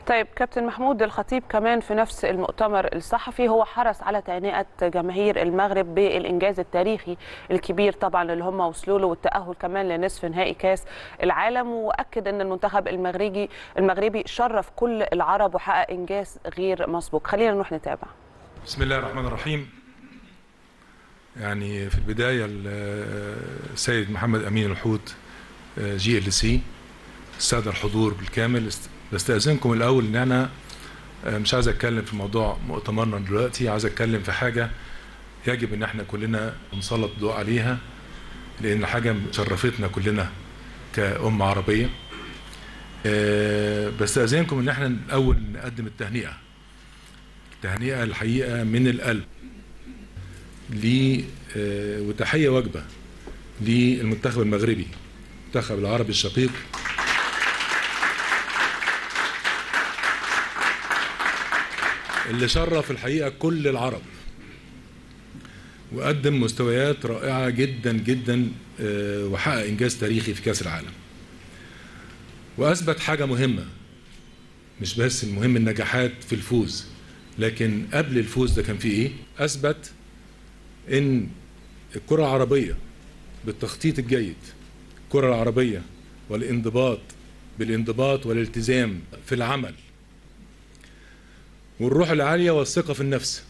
طيب كابتن محمود الخطيب كمان في نفس المؤتمر الصحفي هو حرص على تهنئه جماهير المغرب بالانجاز التاريخي الكبير طبعا اللي هم وصلوا له والتاهل كمان لنصف نهائي كاس العالم واكد ان المنتخب المغربي المغربي شرف كل العرب وحقق انجاز غير مسبوق خلينا نروح نتابع بسم الله الرحمن الرحيم يعني في البدايه السيد محمد امين الحوت جي ال سي الساده الحضور بالكامل بستأذنكم الأول إن أنا مش عايز أتكلم في موضوع مؤتمرنا دلوقتي عايز أتكلم في حاجة يجب إن إحنا كلنا نسلط الضوء عليها لأن حاجة شرفتنا كلنا كأمة عربية بستأذنكم إن إحنا الأول نقدم التهنئة التهنئة الحقيقة من القلب ل وتحية وجبة للمنتخب المغربي المنتخب العربي الشقيق اللي شرف الحقيقه كل العرب وقدم مستويات رائعه جدا جدا وحقق انجاز تاريخي في كاس العالم واثبت حاجه مهمه مش بس المهم النجاحات في الفوز لكن قبل الفوز ده كان في ايه اثبت ان الكره العربيه بالتخطيط الجيد الكره العربيه والانضباط بالانضباط والالتزام في العمل والروح العاليه والثقه في النفس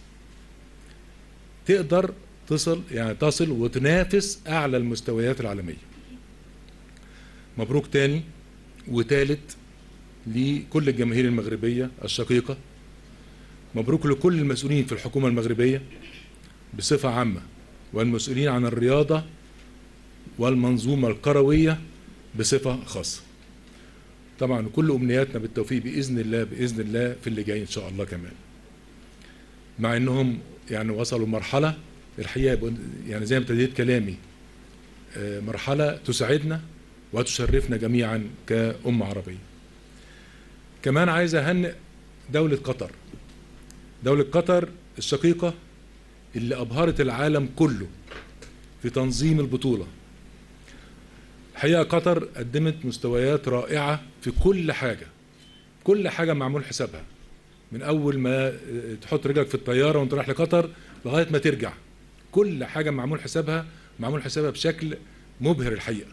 تقدر تصل يعني تصل وتنافس اعلى المستويات العالميه مبروك تاني وتالت لكل الجماهير المغربيه الشقيقه مبروك لكل المسؤولين في الحكومه المغربيه بصفه عامه والمسؤولين عن الرياضه والمنظومه الكرويه بصفه خاصه طبعا كل امنياتنا بالتوفيق باذن الله باذن الله في اللي جاي ان شاء الله كمان مع انهم يعني وصلوا مرحله الحقيقه يعني زي ما ابتديت كلامي مرحله تسعدنا وتشرفنا جميعا كأمة عربية كمان عايز أهنئ دولة قطر دولة قطر الشقيقة اللي أبهرت العالم كله في تنظيم البطولة الحقيقة قطر قدمت مستويات رائعة في كل حاجة كل حاجة معمول حسابها من أول ما تحط رجلك في الطيارة وانت رايح لقطر لغاية ما ترجع كل حاجة معمول حسابها معمول حسابها بشكل مبهر الحقيقة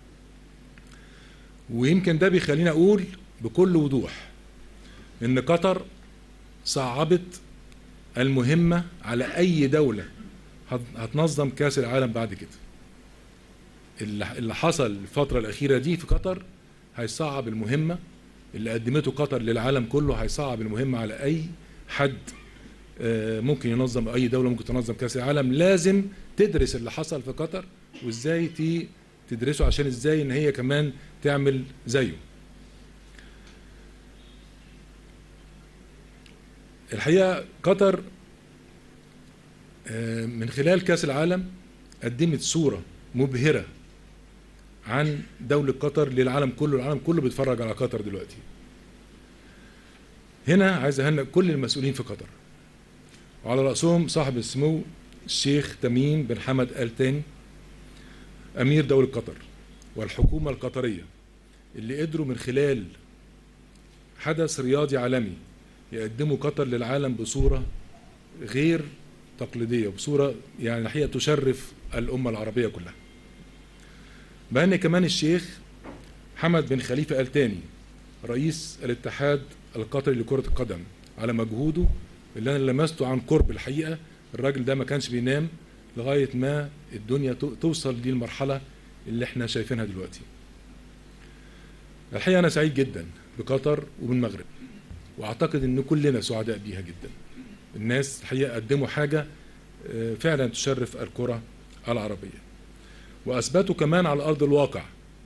ويمكن ده بيخليني أقول بكل وضوح إن قطر صعبت المهمة على أي دولة هتنظم كأس العالم بعد كده اللي حصل الفترة الأخيرة دي في قطر هيصعب المهمة اللي قدمته قطر للعالم كله هيصعب المهمة على أي حد ممكن ينظم أي دولة ممكن تنظم كأس العالم لازم تدرس اللي حصل في قطر وإزاي تدرسه عشان إزاي إن هي كمان تعمل زيه الحقيقة قطر من خلال كأس العالم قدمت صورة مبهرة عن دولة قطر للعالم كله العالم كله بيتفرج على قطر دلوقتي هنا عايز أهنئ كل المسؤولين في قطر وعلى رأسهم صاحب السمو الشيخ تميم بن حمد آل تاني أمير دولة قطر والحكومة القطرية اللي قدروا من خلال حدث رياضي عالمي يقدموا قطر للعالم بصورة غير تقليدية بصورة يعني الحقيقة تشرف الأمة العربية كلها بأن كمان الشيخ حمد بن خليفة آل تاني رئيس الاتحاد القطري لكرة القدم على مجهوده اللي أنا لمسته عن قرب الحقيقة الراجل ده ما كانش بينام لغاية ما الدنيا توصل للمرحلة اللي احنا شايفينها دلوقتي الحقيقة أنا سعيد جدا بقطر وبالمغرب وأعتقد أن كلنا سعداء بيها جدا الناس الحقيقة قدموا حاجة فعلا تشرف الكرة العربية وأثبتوا كمان على أرض الواقع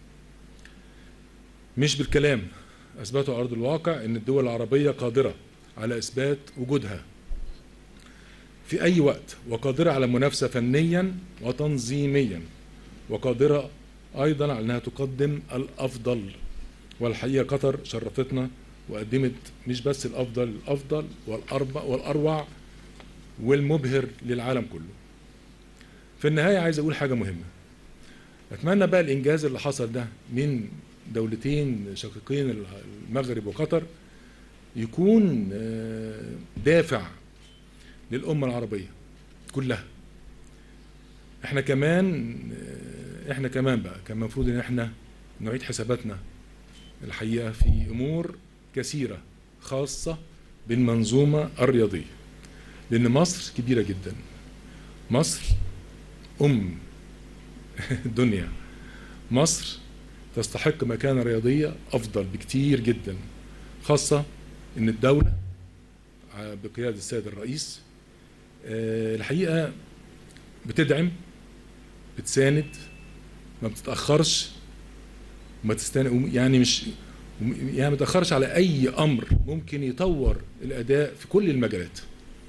مش بالكلام أثبتوا على أرض الواقع أن الدول العربية قادرة على إثبات وجودها في أي وقت وقادرة على المنافسة فنيا وتنظيميا وقادرة أيضا على أنها تقدم الأفضل والحقيقة قطر شرفتنا وقدمت مش بس الأفضل الأفضل والأربع والأروع والمبهر للعالم كله في النهاية عايز أقول حاجة مهمة أتمنى بقى الإنجاز اللي حصل ده من دولتين شقيقين المغرب وقطر يكون آه، دافع للأمة العربية كلها احنا كمان آه، احنا كمان بقى كان المفروض ان احنا نعيد حساباتنا الحقيقة في أمور كثيرة خاصة بالمنظومة الرياضية لأن مصر كبيرة جدا مصر أم الدنيا مصر تستحق مكانة رياضية أفضل بكتير جدا خاصة إن الدولة ع- بقيادة السيد الرئيس آه، الحقيقة بتدعم بتساند ما بتتأخرش ما تستن... يعني مش يعني ما تتأخرش على أي أمر ممكن يطور الأداء في كل المجالات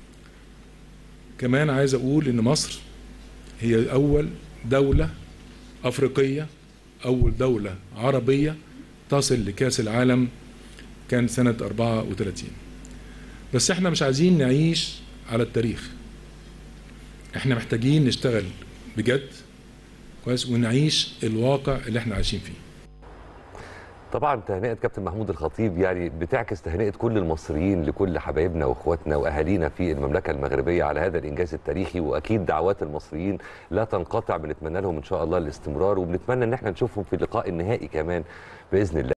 كمان عايز أقول إن مصر هي أول دولة أفريقية أول دولة عربية تصل لكأس العالم كان سنة 34 بس احنا مش عايزين نعيش على التاريخ احنا محتاجين نشتغل بجد كويس ونعيش الواقع اللي احنا عايشين فيه طبعا تهنئه كابتن محمود الخطيب يعني بتعكس تهنئه كل المصريين لكل حبايبنا واخواتنا واهالينا في المملكه المغربيه على هذا الانجاز التاريخي واكيد دعوات المصريين لا تنقطع بنتمنى لهم ان شاء الله الاستمرار وبنتمنى ان احنا نشوفهم في اللقاء النهائي كمان باذن الله